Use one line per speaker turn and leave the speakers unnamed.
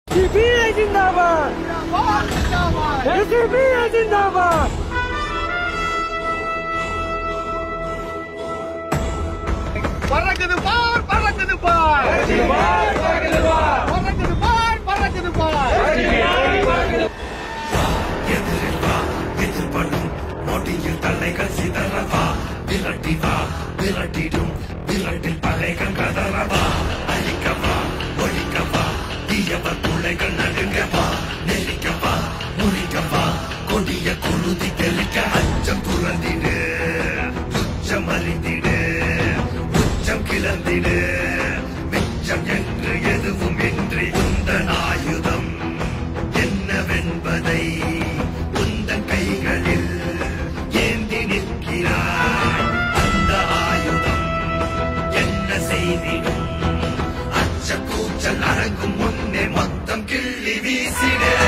SDPI जिंदाबाद SDPI जिंदाबाद
பறக்குது பார் பறக்குது பார் பறக்குது பார் பறக்குது பார்
எதிரில் வா எதிர்படும் நொடியில் தலைகள் சிதறவா விரட்டி வா விரட்டிடும் விரட்டில் பலைகள் கதறவா அழிக்கவா ஒழிக்கவா தீயவர் பிள்ளைகள் நடுங்கவா நெருக்கவா முறிக்கவா கொடிய குருதி தெளிக்க அச்சம் புறந்திடு துச்சம் அறிந்திடு உச்சம் கிளந்திடு மிச்சம் என்று எதுவும் இன்றி உந்தன் ஆயுதம் என்னவென்பதை உந்தன் கைகளில் ஏந்தி நிற்கிறாய் அந்த ஆயுதம் என்ன செய்திடும் அச்ச கூச்சல் அடங்கும் முன்னே மொத்தம் கிள்ளி வீசிட